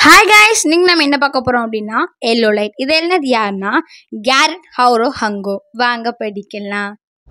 hi guys நீங்கள் நம்ம என்ன பார்க்க போகிறோம் அப்படின்னா எல்லோ லைட் இது என்னது யாருன்னா கேரட் ஹவுரோ ஹங்கோ வாங்க படிக்கலாம்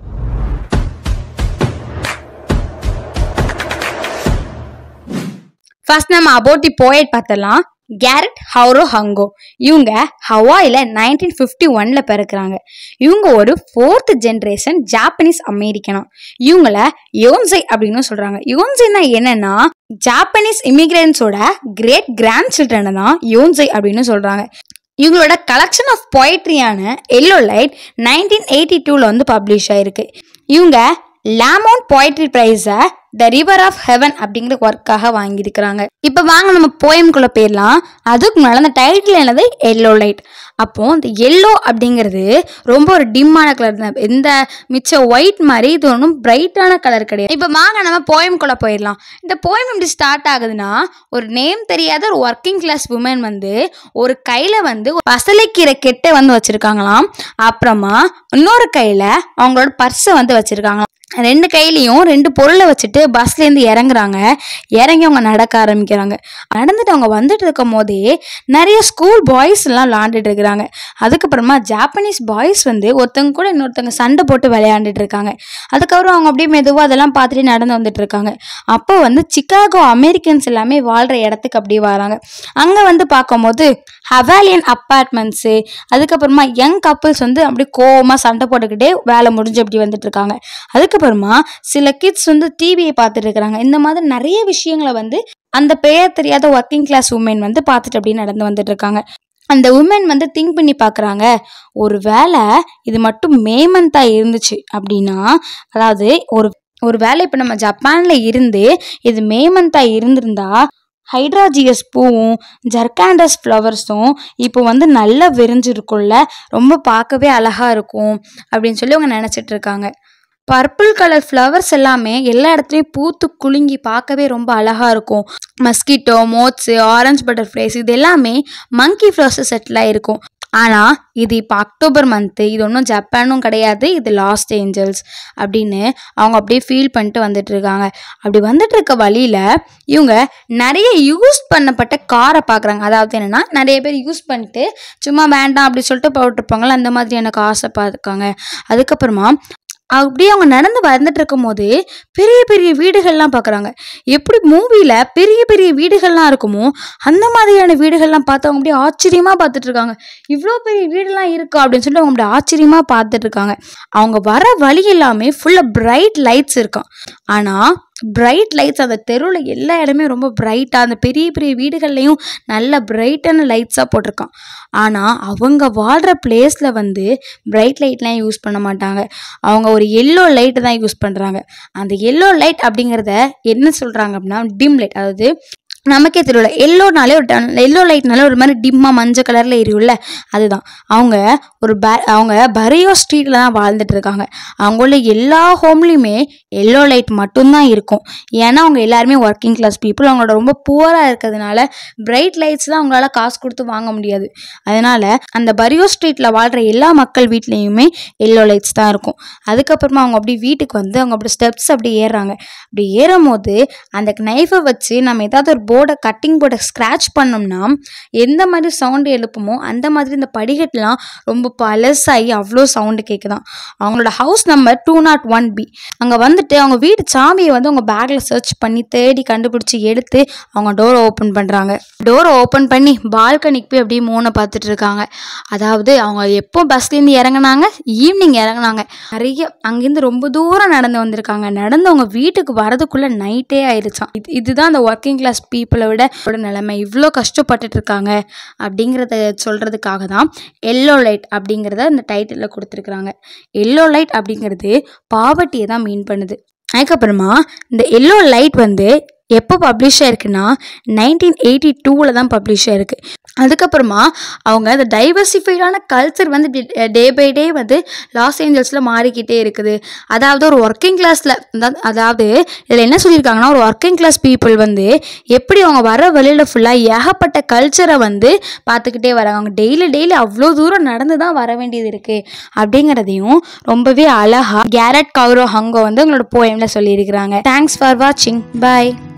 ஃபர்ஸ்ட் நம்ம அபவுட் தி போயட் பார்த்தலாம் கேரட் ஹவுரோ ஹங்கோ இவங்க ஹவாயில் நைன்டீன் ஃபிஃப்டி ஒனில் பிறக்கிறாங்க இவங்க ஒரு ஃபோர்த் ஜென்ரேஷன் ஜாப்பனீஸ் அமெரிக்கனா இவங்கள யோன்சை அப்படின்னு சொல்கிறாங்க யோன்சைனா என்னன்னா ஜாப்பனீஸ் இமிகிரன்ஸோட கிரேட் கிராண்ட் சில்ட்ரனை தான் யோன்சை அப்படின்னு சொல்கிறாங்க இவங்களோட கலெக்ஷன் ஆஃப் பொயட்ரியான எல்லோ லைட் நைன்டீன் எயிட்டி டூவில் வந்து பப்ளிஷ் ஆயிருக்கு இவங்க லாமோன் பொயட்ரி ப்ரைஸை த ரிவர் ஆஃப் ஹெவன் அப்படிங்கிற ஒர்க்காக வாங்கியிருக்கிறாங்க இப்போ வாங்க நம்ம போயம்குள்ளே போயிடலாம் அதுக்கு முன்னால் அந்த டைட்டில் என்னது எல்லோ லைட் அப்போ இந்த எல்லோ அப்படிங்கிறது ரொம்ப ஒரு டிம்மான கலர் தான் எந்த மிச்ச ஒயிட் மாதிரி இது ஒன்றும் பிரைட்டான கலர் கிடையாது இப்போ வாங்க நம்ம போயம்குள்ளே போயிடலாம் இந்த போயம் எப்படி ஸ்டார்ட் ஆகுதுன்னா ஒரு நேம் தெரியாத ஒரு ஒர்க்கிங் கிளாஸ் உமன் வந்து ஒரு கையில் வந்து ஒரு பசலைக்கீரை கெட்டை வந்து வச்சுருக்காங்களாம் அப்புறமா இன்னொரு கையில் அவங்களோட பர்ஸை வந்து வச்சுருக்காங்களாம் ரெண்டு கையிலையும் ரெண்டு பொருளை வச்சுட்டு பஸ்லேருந்து இறங்குறாங்க இறங்கி அவங்க நடக்க ஆரம்பிக்கிறாங்க நடந்துட்டு அவங்க வந்துட்டு இருக்கும் போதே நிறைய ஸ்கூல் பாய்ஸ் எல்லாம் விளாண்டுட்டு இருக்கிறாங்க அதுக்கப்புறமா ஜாப்பனீஸ் பாய்ஸ் வந்து ஒருத்தங்க கூட இன்னொருத்தங்க சண்டை போட்டு விளையாண்டுட்டு இருக்காங்க அதுக்கப்புறம் அவங்க அப்படியே மெதுவாக அதெல்லாம் பார்த்துட்டு நடந்து வந்துட்டு இருக்காங்க அப்போ வந்து சிக்காகோ அமெரிக்கன்ஸ் எல்லாமே வாழ்கிற இடத்துக்கு அப்படியே வராங்க அங்கே வந்து பார்க்கும்போது ஹவாலியன் அப்பார்ட்மெண்ட்ஸு அதுக்கப்புறமா யங் கப்புள்ஸ் வந்து அப்படியே கோவமாக சண்டை போட்டுக்கிட்டே வேலை முடிஞ்சு அப்படி வந்துட்டு இருக்காங்க அதுக்கப்புறமா சில கிட்ஸ் வந்து டிவியை பார்த்துட்டு இருக்கிறாங்க இந்த மாதிரி நிறைய விஷயங்களை வந்து அந்த பெயர் தெரியாத ஒர்க்கிங் கிளாஸ் உமன் வந்து பார்த்துட்டு அப்படியே நடந்து வந்துட்டு இருக்காங்க அந்த உமன் வந்து திங்க் பண்ணி பார்க்குறாங்க ஒரு வேளை இது மட்டும் மேமந்தாக இருந்துச்சு அப்படின்னா அதாவது ஒரு ஒரு வேளை இப்போ நம்ம ஜப்பானில் இருந்து இது மேமந்தாக இருந்திருந்தா ஹைட்ராஜியஸ் பூவும் ஜர்காண்டஸ் ஃப்ளவர்ஸும் இப்போ வந்து நல்லா விரிஞ்சிருக்கும்ல ரொம்ப பார்க்கவே அழகாக இருக்கும் அப்படின்னு சொல்லி அவங்க நினச்சிட்டு இருக்காங்க பர்பிள் கலர் ஃப்ளவர்ஸ் எல்லாமே எல்லா இடத்துலையும் பூத்து குலுங்கி பார்க்கவே ரொம்ப அழகாக இருக்கும் மஸ்கிட்டோ மோட்ஸு ஆரஞ்சு பட்டர்ஃப்ளைஸ் இது எல்லாமே மங்கி ஃப்ளவர்ஸ் செட்டில் இருக்கும் ஆனால் இது இப்போ அக்டோபர் மந்த்து இது ஒன்றும் ஜப்பானும் கிடையாது இது லாஸ்ட் ஏஞ்சல்ஸ் அப்படின்னு அவங்க அப்படியே ஃபீல் பண்ணிட்டு வந்துட்டு இருக்காங்க அப்படி வந்துட்டு இருக்க வழியில் இவங்க நிறைய யூஸ் பண்ணப்பட்ட காரை பார்க்குறாங்க அதாவது என்னென்னா நிறைய பேர் யூஸ் பண்ணிட்டு சும்மா வேண்டாம் அப்படி சொல்லிட்டு போட்டிருப்பாங்களே அந்த மாதிரியான காசை பார்த்துருக்காங்க அதுக்கப்புறமா அப்படியே அவங்க நடந்து வந்துட்டு இருக்கும் போது பெரிய பெரிய வீடுகள்லாம் பார்க்குறாங்க எப்படி மூவியில் பெரிய பெரிய வீடுகள்லாம் இருக்குமோ அந்த மாதிரியான வீடுகள்லாம் பார்த்து அவங்க அப்படியே ஆச்சரியமாக பார்த்துட்டு இருக்காங்க இவ்வளோ பெரிய வீடெல்லாம் இருக்கா அப்படின்னு சொல்லிட்டு அவங்க அப்படியே ஆச்சரியமாக பார்த்துட்டு இருக்காங்க அவங்க வர வழி எல்லாமே ஃபுல்லாக பிரைட் லைட்ஸ் இருக்கான் ஆனால் பிரைட் லைட்ஸ் அந்த தெருவில் எல்லா இடமே ரொம்ப பிரைட்டாக அந்த பெரிய பெரிய வீடுகள்லையும் நல்ல பிரைட்டான லைட்ஸாக போட்டிருக்கான் ஆனால் அவங்க வாழ்கிற பிளேஸில் வந்து பிரைட் லைட்லாம் யூஸ் பண்ண மாட்டாங்க அவங்க ஒரு எல்லோ லைட்டு தான் யூஸ் பண்ணுறாங்க அந்த எல்லோ லைட் அப்படிங்கிறத என்ன சொல்கிறாங்க அப்படின்னா டிம் லைட் அதாவது நமக்கே தெரியல எல்லோனாலே ஒரு எல்லோ லைட்னாலே ஒரு மாதிரி டிம்மாக மஞ்சள் கலரில் எரியும்ல அதுதான் அவங்க ஒரு ப அவங்க பரியோ ஸ்ட்ரீட்டில் தான் வாழ்ந்துட்டு இருக்காங்க அவங்கள எல்லா ஹோம்லேயுமே எல்லோ லைட் மட்டும்தான் இருக்கும் ஏன்னா அவங்க எல்லாருமே ஒர்க்கிங் கிளாஸ் பீப்புள் அவங்களோட ரொம்ப புவராக இருக்கிறதுனால பிரைட் லைட்ஸ் தான் அவங்களால காசு கொடுத்து வாங்க முடியாது அதனால் அந்த பரியோ ஸ்ட்ரீட்டில் வாழ்கிற எல்லா மக்கள் வீட்லேயுமே எல்லோ லைட்ஸ் தான் இருக்கும் அதுக்கப்புறமா அவங்க அப்படி வீட்டுக்கு வந்து அவங்க அப்படி ஸ்டெப்ஸ் அப்படி ஏறுறாங்க அப்படி ஏறும் போது அந்த நைஃபை வச்சு நம்ம ஏதாவது ஒரு போர்டை கட்டிங் போர்டை ஸ்க்ராட்ச் பண்ணோம்னா எந்த மாதிரி சவுண்டு எழுப்புமோ அந்த மாதிரி இந்த படிக்கட்டுலாம் ரொம்ப பழசாகி அவ்வளோ சவுண்டு கேட்குதான் அவங்களோட house number two naught one B அங்கே வந்துட்டு அவங்க வீட்டு சாவியை வந்து அவங்க பேக்கில் சர்ச் பண்ணி தேடி கண்டுபிடிச்சி எடுத்து அவங்க டோரை ஓப்பன் பண்ணுறாங்க டோரை ஓப்பன் பண்ணி பால்கனிக்கு போய் அப்படியே மூணை பார்த்துட்டு இருக்காங்க அதாவது அவங்க எப்போ பஸ்லேருந்து இறங்குனாங்க ஈவினிங் இறங்குனாங்க நிறைய அங்கேருந்து ரொம்ப தூரம் நடந்து வந்திருக்காங்க நடந்து அவங்க வீட்டுக்கு வரதுக்குள்ளே நைட்டே ஆயிடுச்சான் இது இதுதான் அந்த ஒர்க்கிங் கிளாஸ் பீப்புளை விட அவரோட நிலைமை இவ்வளோ கஷ்டப்பட்டுட்டு இருக்காங்க அப்படிங்கிறத சொல்கிறதுக்காக தான் எல்லோ லைட் அப்படிங்கிறத இந்த டைட்டிலில் கொடுத்துருக்குறாங்க எல்லோ லைட் அப்படிங்கிறது பாவர்ட்டியை தான் மீன் பண்ணுது அதுக்கப்புறமா இந்த எல்லோ லைட் வந்து எப்போ பப்ளிஷ் ஆயிருக்குன்னா நைன்டீன் எயிட்டி டூவில் தான் பப்ளிஷ் ஆயிருக்கு அதுக்கப்புறமா அவங்க அந்த டைவர்சிஃபைடான கல்ச்சர் வந்து டே பை டே வந்து லாஸ் ஏஞ்சல்ஸில் மாறிக்கிட்டே இருக்குது அதாவது ஒரு ஒர்க்கிங் கிளாஸில் அதாவது இதில் என்ன சொல்லியிருக்காங்கன்னா ஒரு ஒர்க்கிங் கிளாஸ் பீப்புள் வந்து எப்படி அவங்க வர வழியில் ஃபுல்லாக ஏகப்பட்ட கல்ச்சரை வந்து பார்த்துக்கிட்டே வராங்க அவங்க டெய்லி டெய்லி அவ்வளோ தூரம் நடந்து தான் வர வேண்டியது இருக்குது அப்படிங்கிறதையும் ரொம்பவே அழகாக கேரட் கௌரவ் ஹங்கோ வந்து உங்களோட போயமில் சொல்லியிருக்கிறாங்க தேங்க்ஸ் ஃபார் வாட்சிங் பாய்